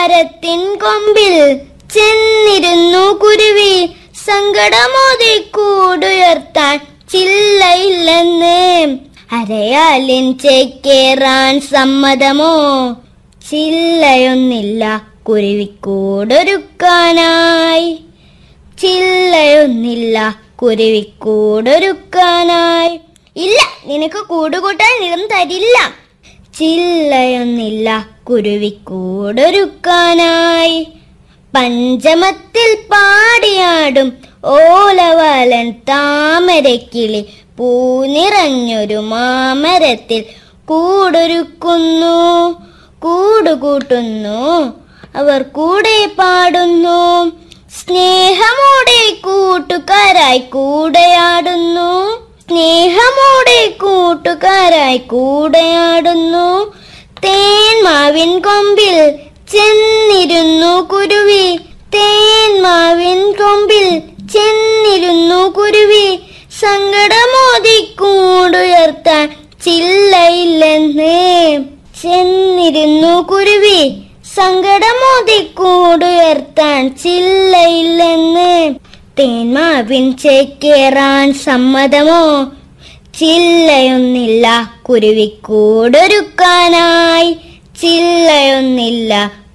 മരത്തിൻ കൊമ്പിൽ ചെന്നിരുന്നു കുരുവി സങ്കടമോതി കൂടുയർത്താൻ ചില്ലയില്ലെന്ന് അരയാലിൻ ചേക്കേറാൻ സമ്മതമോ ചില്ലയൊന്നില്ല കുരുവിക്കൂടൊരുക്കാനായി ചില്ലയൊന്നില്ല കുരുവിക്കൂടൊരുക്കാനായി ഇല്ല നിനക്ക് കൂടുകൂട്ടാൻ നിറം തരില്ല ചില്ലയൊന്നില്ല കുരുവിക്കൂടൊരുക്കാനായി പഞ്ചമത്തിൽ പാടിയാടും ഓലവാലൻ താമരക്കിളി പൂനിറഞ്ഞൊരു മാമരത്തിൽ കൂടൊരുക്കുന്നു കൂടുകൂട്ടുന്നു അവർ കൂടെ പാടുന്നു സ്നേഹമോടെ കൂട്ടുകാരായി കൂടെയാടുന്നു സ്നേഹമോടെ കൂട്ടുകാരായി കൂടെയാടുന്നു തേന്മാവിൻ കൊമ്പിൽ ചെന്നിരുന്നു കുരുവി തേന്മാവിൻ കൊമ്പിൽ ചെന്നിരുന്നു കുരുവി സങ്കടമോതി കൂടുയർത്താൻ ചില്ലയില്ലെന്ന് ചെന്നിരുന്നു കുരുവി സങ്കടമോതി കൂടുയർത്താൻ ചില്ലയില്ലെന്ന് തേന്മാവിൻ ചേക്കേറാൻ സമ്മതമോ ചില്ലയൊന്നില്ല കുരുവിക്കൂടൊരുക്കാനായി ചില്ലയൊന്നില്ല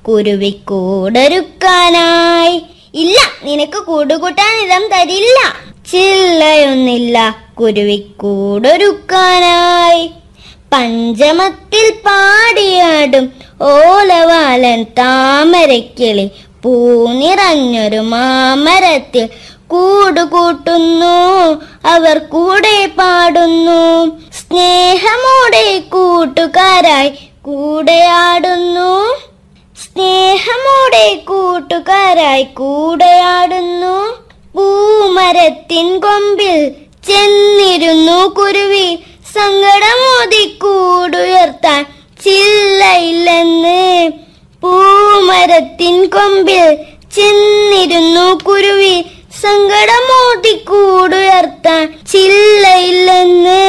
കുരുവിക്കൂടൊരുക്കാനായി ഇല്ല നിനക്ക് കൂടുകൂട്ടാൻ ഇടം തരില്ല ചില്ലയൊന്നില്ല കുരുവിക്കൂടൊരുക്കാനായി പഞ്ചമത്തിൽ പാടിയാടും ഓലവാലൻ താമരക്കിളി പൂനിറഞ്ഞൊരു മാമരത്തിൽ കൂടുകൂട്ടുന്നു അവർ കൂടെ പാടുന്നു സ്നേഹമോടെ കൂട്ടുകാരായി കൂടെയാടുന്നു സ്നേഹമോടെ കൂട്ടുകാരായി കൂടെയാടുന്നു പൂമരത്തിൻ കൊമ്പിൽ ചെന്നിരുന്നു കുരുവി സങ്കടമോതി കൂടുയർത്താൻ ചില്ലയില്ലെന്ന് പൂമരത്തിൻ കൊമ്പിൽ ചെന്നിരുന്നു കുരുവി സങ്കടമോതി കൂടുയർത്താൻ ചില്ലയില്ലെന്ന്